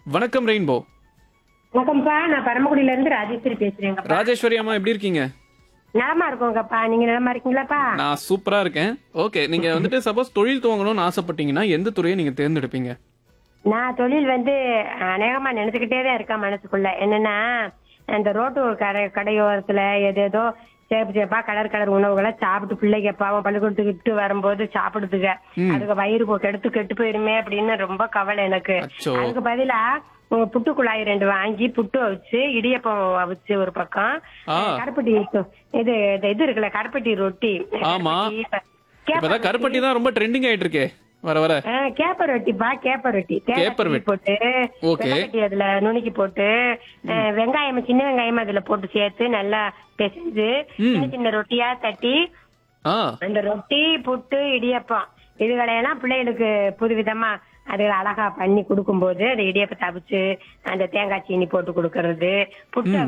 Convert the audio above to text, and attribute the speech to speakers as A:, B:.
A: வணக்கம் ரெயின்போ
B: வணக்கம்ப்பா நான் பரமக்குடியில இருந்து ராஜேஸ்வரி பேசுறேங்கப்பா
A: ராஜேஸ்வரி அம்மா எப்படி இருக்கீங்க
B: நலமா இருக்கோங்கப்பா நீங்க நலமா இருக்கீங்களாப்பா
A: நான் சூப்பரா இருக்கேன் ஓகே நீங்க வந்துட்டு சப்போஸ் தொழில் துவங்கணும்னு ஆசைப்பட்டீங்கன்னா எந்த துறையை நீங்க தேர்ந்தெடுப்பீங்க
B: நான் தொழில் வந்து அநேகமா நினைச்சுக்கிட்டே தான் இருக்கேன் மனசுக்குள்ள என்னன்னா அந்த ரோட்டு கடை கடையோரத்துல எது ஏதோ சேப்பு சேப்பா கலர் கலர் உணவுகளை சாப்பிட்டு பிள்ளைங்க பாவம் பள்ளிக்கூடத்துக்கு விட்டு வரும்போது சாப்பிடுதுங்க அதுக்கு வயிறு போக்கு எடுத்து கெட்டு போயிருமே அப்படின்னு ரொம்ப கவலை எனக்கு
A: அச்சோ
B: அதுக்கு பதிலா உங்க புட்டு குழாய் ரெண்டு வாங்கி புட்டு வச்சு இடியப்பம் வச்சு ஒரு பக்கம்
A: ஆ.
B: கருப்பட்டி இது இது இது இருக்குல்ல கருப்பட்டி ரொட்டி
A: ஆமா.
B: கருப்பட்டி,
A: இப்பதான் கருப்பட்டி தான் ரொம்ப ட்ரெண்டிங் ஆயிட்டு இருக்கே வர வர
B: ஆ, கேப்ப ரொட்டிப்பா கேப்ப ரொட்டி தேங்காய்
A: கேப்ப
B: துருவி
A: ரொட்டி.
B: போட்டு
A: ஓகே.
B: வெள்ளக்கட்டி அதுல நுணுக்கி போட்டு ஆ, வெங்காயம் சின்ன வெங்காயம் அதுல போட்டு சேர்த்து நல்லா பிசைஞ்சு சின்ன சின்ன ரொட்டியா தட்டி
A: ஆ
B: அந்த ரொட்டி புட்டு இடியப்பம் இதுகளையெல்லாம் பிள்ளைகளுக்கு புதுவிதமா அது அழகா பண்ணி கொடுக்கும்போது அந்த இடியப்பத்தை அவிச்சு அந்த தேங்காய் சீனி போட்டு கொடுக்கறது புட்டு